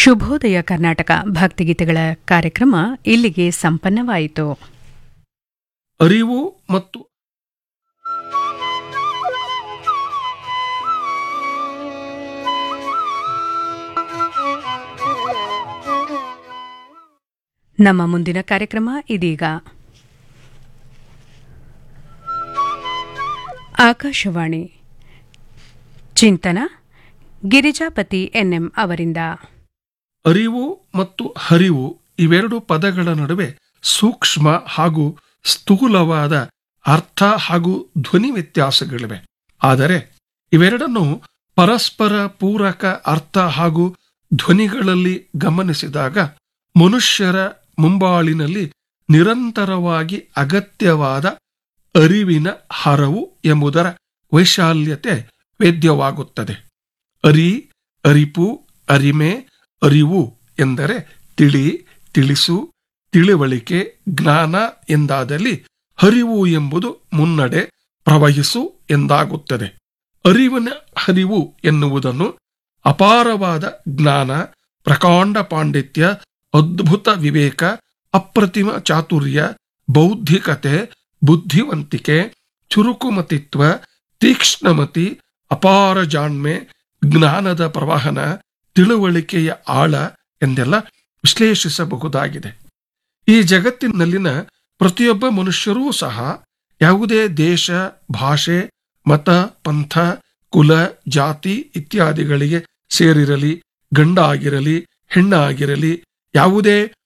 ಶುಭೋದಯ ಕರ್ನಾಟಕ ಭಕ್ತಿಗೀತೆಗಳ ಕಾರ್ಯಕ್ರಮ ಇಲ್ಲಿಗೆ ಸಂಪನ್ನವಾಯಿತು ಅರಿವು ಮತ್ತು ನಮ್ಮ ಮುಂದಿನ ಕಾರ್ಯಕ್ರಮ ಇದೀಗ ಆಕಾಶವಾಣಿ ಚಿಂತನ ಗಿರಿಜಾಪತಿ ಎನ್ಎಂ ಅವರಿಂದ ಅರಿವು ಮತ್ತು ಹರಿವು ಇವೆರಡು ಪದಗಳ ನಡುವೆ ಸೂಕ್ಷ್ಮ ಹಾಗೂ ಸ್ಥೂಲವಾದ ಅರ್ಥ ಹಾಗೂ ಧ್ವನಿ ವ್ಯತ್ಯಾಸಗಳಿವೆ ಆದರೆ ಇವೆರಡನ್ನು ಪರಸ್ಪರ ಪೂರಕ ಅರ್ಥ ಹಾಗೂ ಧ್ವನಿಗಳಲ್ಲಿ ಗಮನಿಸಿದಾಗ ಮನುಷ್ಯರ ಮುಂಬಾಳಿನಲ್ಲಿ ನಿರಂತರವಾಗಿ ಅಗತ್ಯವಾದ ಅರಿವಿನ ಹರವು ಎಂಬುದರ ವೈಶಾಲ್ಯತೆ ವೇದ್ಯವಾಗುತ್ತದೆ ಅರಿ ಅರಿಪು ಅರಿಮೆ ಅರಿವು ಎಂದರೆ ತಿಳಿ ತಿಳಿಸು ತಿಳಿವಳಿಕೆ ಜ್ಞಾನ ಎಂದಾದಲ್ಲಿ ಹರಿವು ಎಂಬುದು ಮುನ್ನಡೆ ಪ್ರವಹಿಸು ಎಂದಾಗುತ್ತದೆ ಅರಿವಿನ ಹರಿವು ಎನ್ನುವುದನ್ನು ಅಪಾರವಾದ ಜ್ಞಾನ ಪ್ರಕಾಂಡ ಪಾಂಡಿತ್ಯ ಅದ್ಭುತ ವಿವೇಕ ಅಪ್ರತಿಮ ಚಾತುರ್ಯ ಬೌದ್ಧಿಕತೆ ಬುದ್ಧಿವಂತಿಕೆ ಚುರುಕುಮತಿತ್ವ ತೀಕ್ಷ್ಣಮತಿ ಅಪಾರ ಜಾಣ್ಮೆ ಜ್ಞಾನದ ಪ್ರವಾಹನ ತಿಳುವಳಿಕೆಯ ಆಳ ಎಂದೆಲ್ಲ ವಿಶ್ಲೇಷಿಸಬಹುದಾಗಿದೆ ಈ ಜಗತ್ತಿನಲ್ಲಿನ ಪ್ರತಿಯೊಬ್ಬ ಮನುಷ್ಯರೂ ಸಹ ಯಾವುದೇ ದೇಶ ಭಾಷೆ ಮತ ಪಂಥ ಕುಲ ಜಾತಿ ಇತ್ಯಾದಿಗಳಿಗೆ ಸೇರಿರಲಿ ಗಂಡ ಆಗಿರಲಿ ಹೆಣ್ಣಾಗಿರಲಿ ಯಾವುದೇ